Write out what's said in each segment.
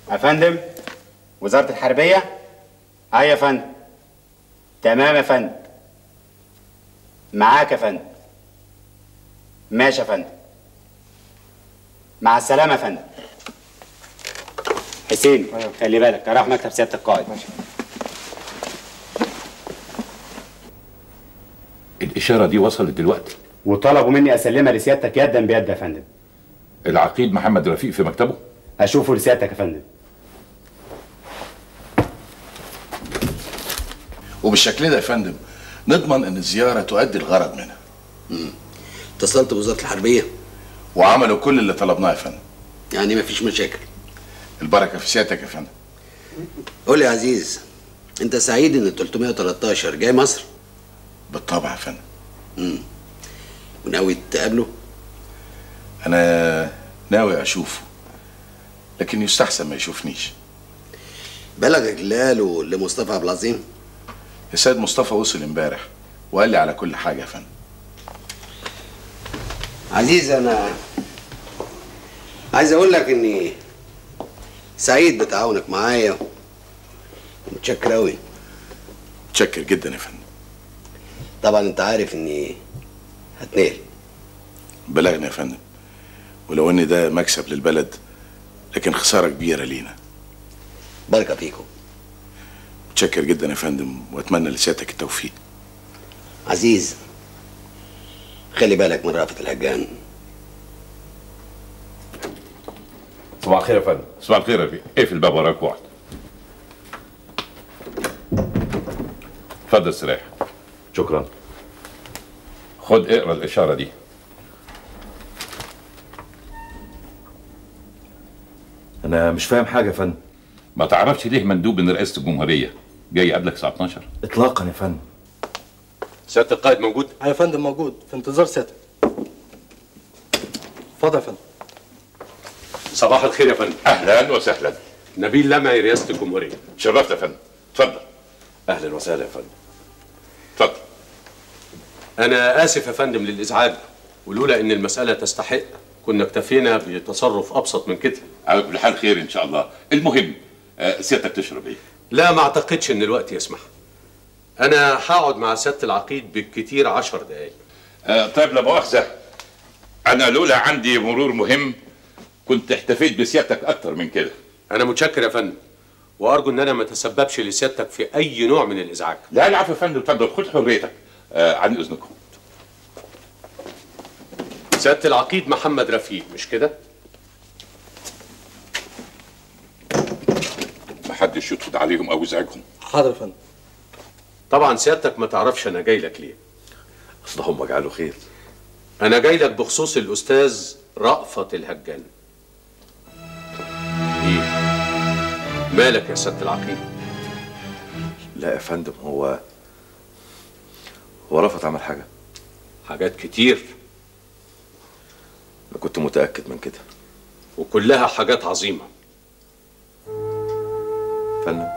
يا فندم وزارة الحربية أي يا فندم تمام يا فندم معاك يا فندم ماشي يا فندم مع السلامة يا فندم حسين خلي بالك راح مكتب سيادة القائد الإشارة دي وصلت دلوقتي وطلبوا مني أسلمها لسيادتك يدا بيد يا فندم العقيد محمد رفيق في مكتبه هشوفه لسيادتك يا فندم وبالشكل ده يا فندم نضمن ان الزياره تؤدي الغرض منها اتصلت بوزاره الحربيه وعملوا كل اللي طلبناه يا فندم يعني مفيش مشاكل البركه في سيادتك يا فندم قول لي يا عزيز انت سعيد ان 313 جاي مصر بالطبع يا فندم امم وناوي تقابله انا ناوي اشوفه لكن يستحسن ما يشوفنيش بلغك اللي قاله لمصطفى عبد العظيم السيد مصطفى وصل امبارح وقال لي على كل حاجه يا فندم عزيز انا عايز اقول لك اني سعيد بتعاونك معايا ومتشكر قوي متشكر جدا يا فندم طبعا انت عارف اني هتنقل بلغنا يا فندم ولو ان ده مكسب للبلد لكن خساره كبيره لينا بركه فيكم متشكر جدا يا فندم واتمنى لسيادتك التوفيق عزيز خلي بالك من رأفت الهجان صباح الخير يا فندم صباح الخير يا رفيق اقفل الباب وراك واحد اتفضل استريح شكرا خد اقرا الإشارة دي انا مش فاهم حاجه يا فندم ما تعرفش ليه مندوب من رئاسة الجمهورية جاي يقابلك الساعة 12 اطلاقا يا فندم سيادة القائد موجود؟ يا فندم موجود في انتظار سيادتك اتفضل يا فندم صباح الخير يا فندم أهلا وسهلا نبيل لمعي رئاسة الجمهورية شرفت يا فندم اتفضل اهلا وسهلا يا فندم اتفضل أنا آسف يا فندم للإزعاج ولولا إن المسألة تستحق كنا اكتفينا بتصرف أبسط من كده على كل حال خير إن شاء الله المهم آه، سيادتك تشرب إيه؟ لا ما أعتقدش إن الوقت يسمح أنا هقعد مع سيادة العقيد بالكتير عشر دقايق آه، طيب لا مؤاخذة أنا لولا عندي مرور مهم كنت احتفيت بسيادتك أكتر من كده أنا متشكر يا فندم وأرجو إن أنا ما أتسببش لسيادتك في أي نوع من الإزعاج لا العفو يا فندم اتفضل خد حريتك آه عن إذنكم سيادة العقيد محمد رفيق مش كده؟ محدش يدخل عليهم أو يزعجهم حاضر يا فندم طبعا سيادتك ما تعرفش أنا جاي لك ليه اصل هم جعلوا خير أنا جاي لك بخصوص الأستاذ رأفت الهجان إيه؟ مالك يا سيادة العقيد؟ لا يا فندم هو هو رفض عمل حاجه حاجات كتير انا كنت متاكد من كده وكلها حاجات عظيمة فندم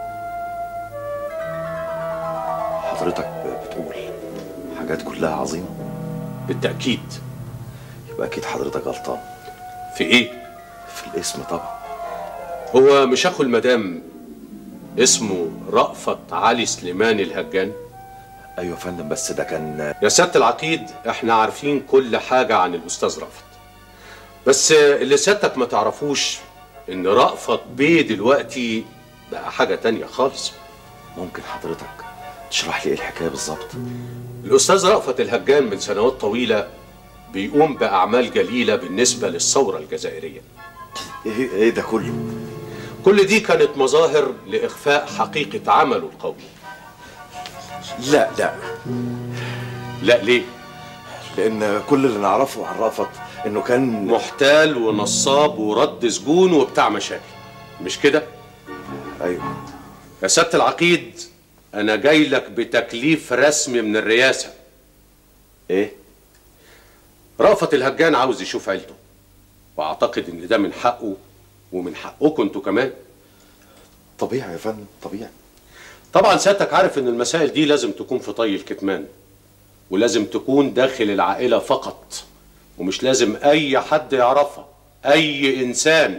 حضرتك ب- بتقول حاجات كلها عظيمه بالتأكيد يبقى اكيد حضرتك غلطان في إيه؟ في الاسم طبعا هو مش أخو المدام اسمه رأفت علي سليمان الهجان ايوه يا فندم بس ده كان يا سيادة العقيد احنا عارفين كل حاجة عن الأستاذ رأفت بس اللي سيادتك ما تعرفوش إن رأفت بيه دلوقتي بقى حاجة تانية خالص ممكن حضرتك تشرح لي ايه الحكايه بالظبط الأستاذ رأفت الهجان من سنوات طويلة بيقوم بأعمال جليلة بالنسبة للثورة الجزائرية ايه ايه ده كله كل دي كانت مظاهر لإخفاء حقيقة عمله القومي لا لا لا ليه؟ لان كل اللي نعرفه عن رأفت انه كان محتال ونصاب ورد سجون وبتاع مشاكل مش كده؟ ايوه يا سيادة العقيد أنا جاي لك بتكليف رسمي من الرئاسة ايه رأفت الهجان عاوز يشوف عيلته وأعتقد إن ده من حقه ومن حقكم أنتوا كمان طبيعي يا فندم طبيعي طبعا سيادتك عارف إن المسائل دي لازم تكون في طي الكتمان ولازم تكون داخل العائلة فقط ومش لازم أي حد يعرفها أي إنسان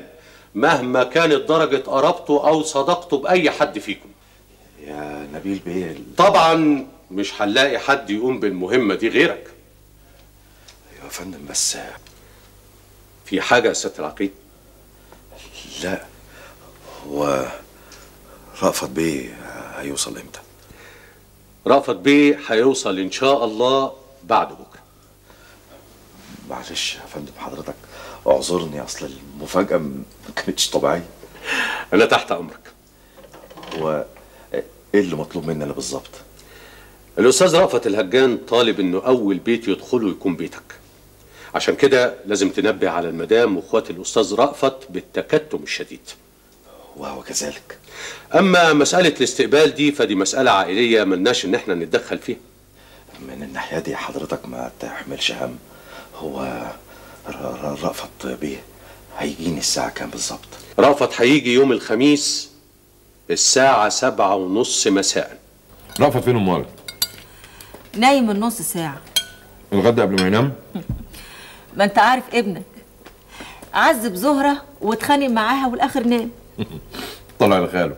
مهما كانت درجة قرابته أو صداقته بأي حد فيكم يا نبيل بيه ال- طبعا مش هنلاقي حد يقوم بالمهمة دي غيرك يا فندم بس في حاجة يا سيادة العقيد لا هو رأفت بيه هيوصل امتى رأفت بيه هيوصل إن شاء الله بعد بكرة معلش يا فندم حضرتك اعذرني اصل المفاجأة ما كانتش طبيعية أنا تحت أمرك هو ايه اللي مطلوب مننا بالظبط الأستاذ رأفت الهجان طالب إنه أول بيت يدخله يكون بيتك عشان كده لازم تنبه على المدام واخوات الأستاذ رأفت بالتكتم الشديد وهو كذلك أما مسألة الاستقبال دي فدي مسألة عائلية ملناش إن احنا نتدخل فيها من الناحية دي حضرتك ما تحملش هم هو ر- ر- رأفت بيه هيجيني الساعة كام بالظبط رأفت هيجي يوم الخميس الساعة سبعة ونص مساء رأفت فين امال؟ نايم من نص ساعة الغدا قبل ما ينام؟ ما انت عارف ابنك عذب زهرة واتخانق معاها والاخر نام طلع لخاله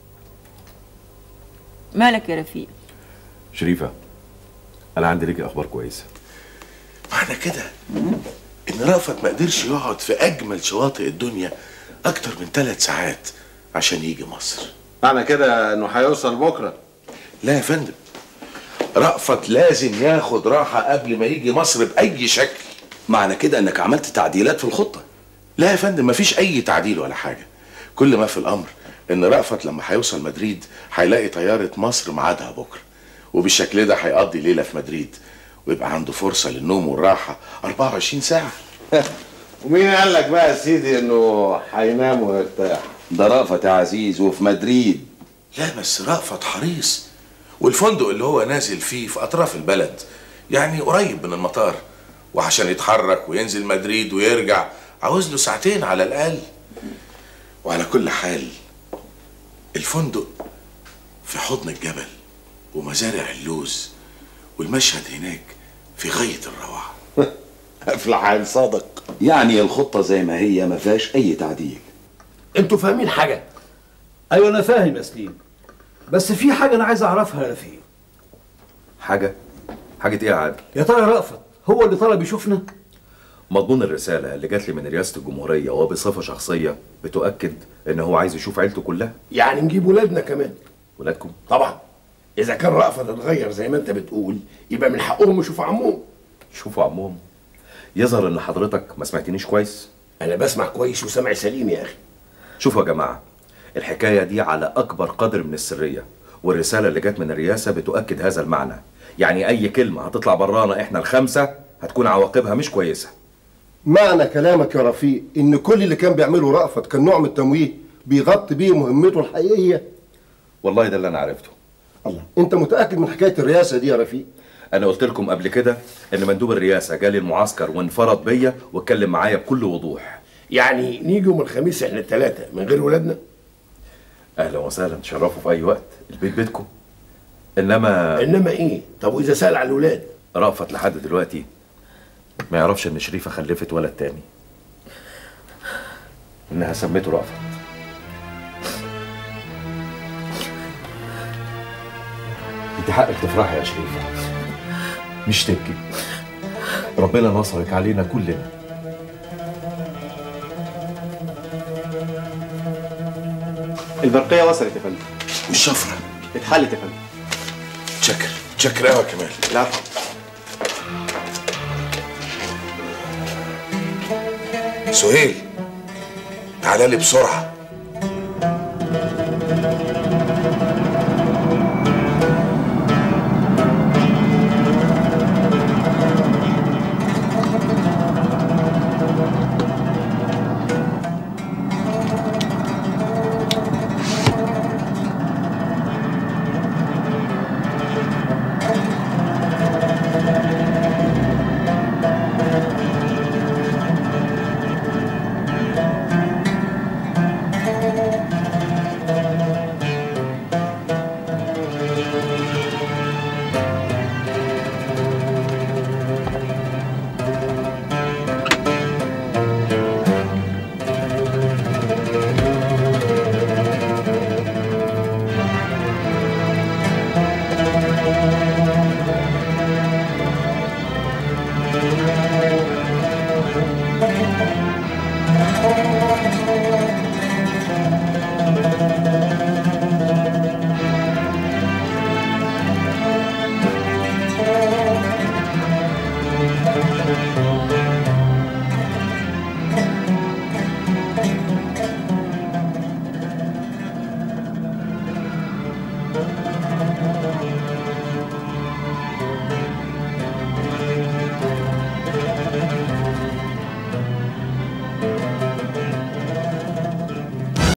مالك يا رفيق شريفة أنا عندي ليكي أخبار كويسة معنى كده ان رأفت ما قدرش يقعد في اجمل شواطئ الدنيا اكتر من ثلاث ساعات عشان يجي مصر معنى كده انه هيوصل بكره لا يا فندم رأفت لازم ياخد راحة قبل ما يجي مصر بأي شكل معنى كده انك عملت تعديلات في الخطه لا يا فندم مفيش أي تعديل ولا حاجة كل ما في الأمر إن رأفت لما هيوصل مدريد هيلاقي طيارة مصر ميعادها بكرة وبالشكل ده هيقضي ليلة في مدريد ويبقى عنده فرصة للنوم والراحة 24 ساعة ومين قال لك بقى يا سيدي انه هينام ويرتاح ده رأفت يا عزيز وفي مدريد لا بس رأفت حريص والفندق اللي هو نازل فيه في أطراف البلد يعني قريب من المطار وعشان يتحرك وينزل مدريد ويرجع عاوز له ساعتين على الأقل وعلى كل حال الفندق في حضن الجبل ومزارع اللوز والمشهد هناك في غاية الروعة افلح عين صادق يعني الخطه زي ما هي ما فيهاش اي تعديل انتوا فاهمين حاجه ايوه انا فاهم يا سليم بس في حاجه انا عايز اعرفها يا رفيق حاجة حاجة ايه يا عادل يا ترى رأفت هو اللي طلب يشوفنا مضمون الرسالة اللي جات لي من رئاسة الجمهورية وبصفة شخصية بتؤكد ان هو عايز يشوف عيلته كلها يعني نجيب ولادنا كمان ولادكم طبعا اذا كان رأفت اتغير زي ما انت بتقول يبقى من حقهم يشوفوا عمهم شوفوا عمهم يظهر ان حضرتك ما سمعتنيش كويس انا بسمع كويس وسمعي سليم يا اخي شوفوا يا جماعة الحكاية دي على أكبر قدر من السرية والرسالة اللي جت من الرئاسة بتؤكد هذا المعنى يعني أي كلمة هتطلع برانا إحنا الخمسة هتكون عواقبها مش كويسة معنى كلامك يا رفيق ان كل اللي كان بيعمله رأفت كان نوع من التمويه بيغطي بيه مهمته الحقيقيه والله ده اللي أنا عرفته الله انت متاكد من حكايه الرئاسه دي يا رفيق أنا قلت لكم قبل كده إن مندوب الرئاسة جالي المعسكر وانفرد بيا واتكلم معايا بكل وضوح يعني نيجي يوم الخميس احنا الثلاثه من غير ولادنا أهلا وسهلا تشرفوا في أي وقت البيت بيتكم إنما انما ايه طب واذا سال على الولاد رأفت لحد دلوقتي ما يعرفش إن شريفة خلفت ولد تاني إنها سمته رأفت انت حقك تفرحي يا شريفة مش تبكي ربنا نصرك علينا كلنا البرقية وصلت يا فندم والشفرة اتحلت يا فندم شكر شكر قوي كمان العفو سهيل تعالى لي بسرعة